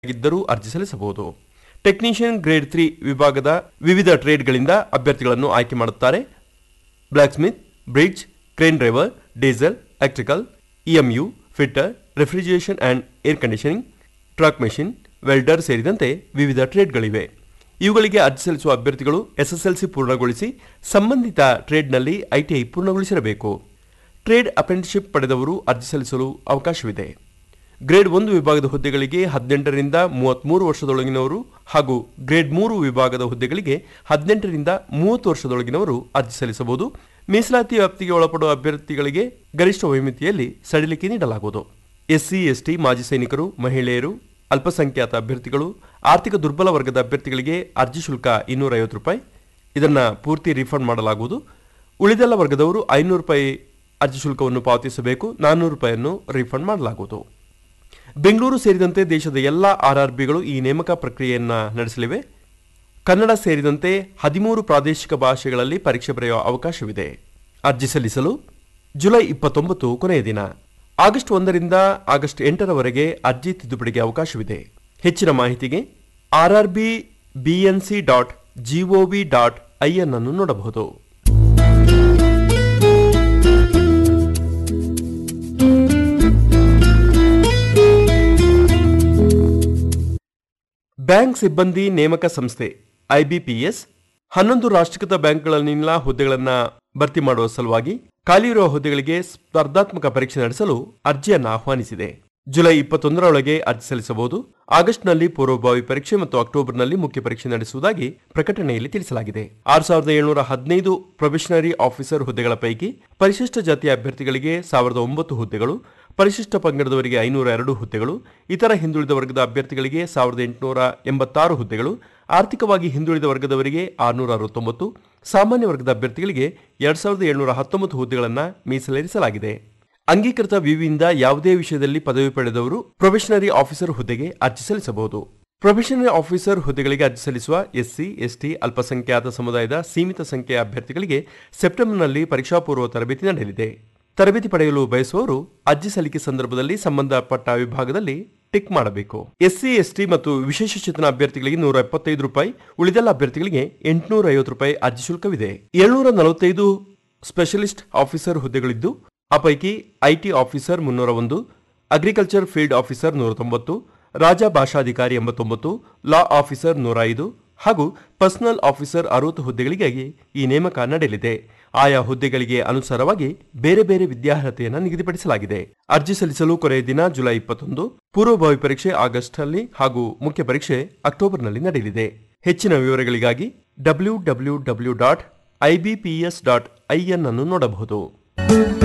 ಇದ್ದರೂ ಅರ್ಜಿ ಸಲ್ಲಿಸಬಹುದು ಟೆಕ್ನಿಷಿಯನ್ ಗ್ರೇಡ್ ತ್ರೀ ವಿಭಾಗದ ವಿವಿಧ ಟ್ರೇಡ್ಗಳಿಂದ ಅಭ್ಯರ್ಥಿಗಳನ್ನು ಆಯ್ಕೆ ಮಾಡುತ್ತಾರೆ blacksmith bridge crane driver diesel electrical EMU fitter refrigeration and air conditioning track machine welder ಸೇರಿದಂತೆ ವಿವಿಧ ಟ್ರೇಡ್ಗಳಿವೆ ಇವುಗಳಿಗೆ ಅರ್ಜಿ ಸಲ್ಲಿಸುವ ಅಭ್ಯರ್ಥಿಗಳು ಎಸ್ಎಸ್ಎಲ್ಸಿ ಪೂರ್ಣಗೊಳಿಸಿ ಸಂಬಂಧಿತ ಟ್ರೇಡ್ನಲ್ಲಿ ಐಟಿಐ ಪೂರ್ಣಗೊಳಿಸಿರಬೇಕು ಟ್ರೇಡ್ ಅಪ್ರೆಂಟಿಸ್ಶಿಪ್ ಪಡೆದವರು ಅರ್ಜಿ ಸಲ್ಲಿಸಲು ಅವಕಾಶವಿದೆ ಗ್ರೇಡ್ ಒಂದು ವಿಭಾಗದ ಹುದ್ದೆಗಳಿಗೆ ಹದಿನೆಂಟರಿಂದ ಮೂವತ್ತ್ಮೂರು ವರ್ಷದೊಳಗಿನವರು ಹಾಗೂ ಗ್ರೇಡ್ ಮೂರು ವಿಭಾಗದ ಹುದ್ದೆಗಳಿಗೆ ಹದಿನೆಂಟರಿಂದ ಮೂವತ್ತು ವರ್ಷದೊಳಗಿನವರು ಅರ್ಜಿ ಸಲ್ಲಿಸಬಹುದು ಮೀಸಲಾತಿ ವ್ಯಾಪ್ತಿಗೆ ಒಳಪಡುವ ಅಭ್ಯರ್ಥಿಗಳಿಗೆ ಗರಿಷ್ಠ ವಯೋಮಿತಿಯಲ್ಲಿ ಸಡಿಲಿಕೆ ನೀಡಲಾಗುವುದು ಎಸ್ಸಿ ಎಸ್ಟಿ ಮಾಜಿ ಸೈನಿಕರು ಮಹಿಳೆಯರು ಅಲ್ಪಸಂಖ್ಯಾತ ಅಭ್ಯರ್ಥಿಗಳು ಆರ್ಥಿಕ ದುರ್ಬಲ ವರ್ಗದ ಅಭ್ಯರ್ಥಿಗಳಿಗೆ ಅರ್ಜಿ ಶುಲ್ಕ ಇನ್ನೂರ ಐವತ್ತು ರೂಪಾಯಿ ಇದನ್ನ ಪೂರ್ತಿ ರಿಫಂಡ್ ಮಾಡಲಾಗುವುದು ಉಳಿದೆಲ್ಲ ವರ್ಗದವರು ಐನೂರು ರೂಪಾಯಿ ಅರ್ಜಿ ಶುಲ್ಕವನ್ನು ಪಾವತಿಸಬೇಕು ನಾನ್ನೂರು ರೂಪಾಯಿಯನ್ನು ರಿಫಂಡ್ ಮಾಡಲಾಗುವುದು ಬೆಂಗಳೂರು ಸೇರಿದಂತೆ ದೇಶದ ಎಲ್ಲ ಆರ್ಆರ್ಬಿಗಳು ಈ ನೇಮಕ ಪ್ರಕ್ರಿಯೆಯನ್ನ ನಡೆಸಲಿವೆ ಕನ್ನಡ ಸೇರಿದಂತೆ ಹದಿಮೂರು ಪ್ರಾದೇಶಿಕ ಭಾಷೆಗಳಲ್ಲಿ ಪರೀಕ್ಷೆ ಬರೆಯುವ ಅವಕಾಶವಿದೆ ಅರ್ಜಿ ಸಲ್ಲಿಸಲು ಜುಲೈ ಇಪ್ಪತ್ತೊಂಬತ್ತು ಕೊನೆಯ ದಿನ ಆಗಸ್ಟ್ ಒಂದರಿಂದ ಆಗಸ್ಟ್ ಎಂಟರವರೆಗೆ ಅರ್ಜಿ ತಿದ್ದುಪಡಿಗೆ ಅವಕಾಶವಿದೆ ಹೆಚ್ಚಿನ ಮಾಹಿತಿಗೆ RRB BNC dot GOV dot IN ಅನ್ನು ನೋಡಬಹುದು ಬ್ಯಾಂಕ್ ಸಿಬ್ಬಂದಿ ನೇಮಕ ಸಂಸ್ಥೆ ಐಬಿಪಿಎಸ್ ಹನ್ನೊಂದು ರಾಷ್ಟ್ರೀಕೃತ ಬ್ಯಾಂಕ್ಗಳಲ್ಲಿನ ಹುದ್ದೆಗಳನ್ನು ಭರ್ತಿ ಮಾಡುವ ಸಲುವಾಗಿ ಖಾಲಿ ಇರುವ ಹುದ್ದೆಗಳಿಗೆ ಸ್ಪರ್ಧಾತ್ಮಕ ಪರೀಕ್ಷೆ ನಡೆಸಲು ಅರ್ಜಿಯನ್ನು ಆಹ್ವಾನಿಸಿದೆ ಜುಲೈ ಇಪ್ಪತ್ತೊಂದರೊಳಗೆ ಅರ್ಜಿ ಸಲ್ಲಿಸಬಹುದು ಆಗಸ್ಟ್ನಲ್ಲಿ ಪೂರ್ವಭಾವಿ ಪರೀಕ್ಷೆ ಮತ್ತು ಅಕ್ಟೋಬರ್ನಲ್ಲಿ ಮುಖ್ಯ ಪರೀಕ್ಷೆ ನಡೆಸುವುದಾಗಿ ಪ್ರಕಟಣೆಯಲ್ಲಿ ತಿಳಿಸಲಾಗಿದೆ ಆರು ಸಾವಿರದ ಏಳ್ನೂರ ಹದಿನೈದು ಪ್ರೊಬೆಷನರಿ ಆಫೀಸರ್ ಹುದ್ದೆಗಳ ಪೈಕಿ ಪರಿಶಿಷ್ಟ ಜಾತಿಯ ಅಭ್ಯರ್ಥಿಗಳಿಗೆ ಸಾವಿರದ ಒಂಬತ್ತು ಹುದ್ದೆಗಳು ಪರಿಶಿಷ್ಟ ಪಂಗಡದವರಿಗೆ ಐನೂರ ಎರಡು ಹುದ್ದೆಗಳು ಇತರ ಹಿಂದುಳಿದ ವರ್ಗದ ಅಭ್ಯರ್ಥಿಗಳಿಗೆ ಸಾವಿರದ ಎಂಟುನೂರ ಎಂಬತ್ತಾರು ಹುದ್ದೆಗಳು ಆರ್ಥಿಕವಾಗಿ ಹಿಂದುಳಿದ ವರ್ಗದವರಿಗೆ ಆರುನೂರ ಅರವತ್ತೊಂಬತ್ತು ಸಾಮಾನ್ಯ ವರ್ಗದ ಅಭ್ಯರ್ಥಿಗಳಿಗೆ ಎರಡ್ ಸಾವಿರದ ಏಳ್ನೂರ ಹತ್ತೊಂಬತ್ತು ಹುದ್ದೆಗಳನ್ನು ಮೀಸಲಿರಿಸಲಾಗಿದೆ ಅಂಗೀಕೃತ ವಿವಿಯಿಂದ ಯಾವುದೇ ವಿಷಯದಲ್ಲಿ ಪದವಿ ಪಡೆದವರು ಪ್ರೊಬೆಷನರಿ ಆಫೀಸರ್ ಹುದ್ದೆಗೆ ಅರ್ಜಿ ಸಲ್ಲಿಸಬಹುದು ಪ್ರೊಬೆಷನರಿ ಆಫೀಸರ್ ಹುದ್ದೆಗಳಿಗೆ ಅರ್ಜಿ ಸಲ್ಲಿಸುವ ಎಸ್ಸಿ ಎಸ್ಟಿ ಅಲ್ಪಸಂಖ್ಯಾತ ಸಮುದಾಯದ ಸೀಮಿತ ಸಂಖ್ಯೆಯ ಅಭ್ಯರ್ಥಿಗಳಿಗೆ ಸೆಪ್ಟೆಂಬರ್ನಲ್ಲಿ ಪರೀಕ್ಷಾ ಪೂರ್ವ ತರಬೇತಿ ನಡೆಯಲಿದೆ ತರಬೇತಿ ಪಡೆಯಲು ಬಯಸುವವರು ಅರ್ಜಿ ಸಲ್ಲಿಕೆ ಸಂದರ್ಭದಲ್ಲಿ ಸಂಬಂಧಪಟ್ಟ ವಿಭಾಗದಲ್ಲಿ ಟಿಕ್ ಮಾಡಬೇಕು ಎಸ್ಸಿ ಎಸ್ಟಿ ಮತ್ತು ವಿಶೇಷಚೇತನ ಅಭ್ಯರ್ಥಿಗಳಿಗೆ ನೂರ ಎಪ್ಪತ್ತೈದು ರೂಪಾಯಿ ಉಳಿದೆಲ್ಲ ಅಭ್ಯರ್ಥಿಗಳಿಗೆ ಎಂಟುನೂರ ಐವತ್ತು ರೂಪಾಯಿ ಅರ್ಜಿ ಶುಲ್ಕವಿದೆ ಏಳ್ನೂರ ನಲವತ್ತೈದು ಸ್ಪೆಷಲಿಸ್ಟ್ ಆಫೀಸರ್ ಹುದ್ದೆಗಳಿದ್ದು ಆ ಪೈಕಿ ಐಟಿ ಆಫೀಸರ್ ಮುನ್ನೂರ ಒಂದು ಅಗ್ರಿಕಲ್ಚರ್ ಫೀಲ್ಡ್ ಆಫೀಸರ್ ನೂರ ತೊಂಬತ್ತು ರಾಜ ಭಾಷಾಧಿಕಾರಿ ಎಂಬತ್ತೊಂಬತ್ತು ಲಾ ಆಫೀಸರ್ ನೂರ ಐದು ಹಾಗೂ ಪರ್ಸನಲ್ ಆಫೀಸರ್ ಅರವತ್ತು ಹುದ್ದೆಗಳಿಗಾಗಿ ಈ ನೇಮಕ ನಡೆಯಲಿದೆ ಆಯಾ ಹುದ್ದೆಗಳಿಗೆ ಅನುಸಾರವಾಗಿ ಬೇರೆ ಬೇರೆ ವಿದ್ಯಾರ್ಹತೆಯನ್ನು ನಿಗದಿಪಡಿಸಲಾಗಿದೆ ಅರ್ಜಿ ಸಲ್ಲಿಸಲು ಕೊನೆಯ ದಿನ ಜುಲೈ ಇಪ್ಪತ್ತೊಂದು ಪೂರ್ವಭಾವಿ ಪರೀಕ್ಷೆ ಆಗಸ್ಟ್ನಲ್ಲಿ ಹಾಗೂ ಮುಖ್ಯ ಪರೀಕ್ಷೆ ಅಕ್ಟೋಬರ್ನಲ್ಲಿ ನಡೆಯಲಿದೆ ಹೆಚ್ಚಿನ ವಿವರಗಳಿಗಾಗಿ W W W dot IBPS dot IN ಅನ್ನು ನೋಡಬಹುದು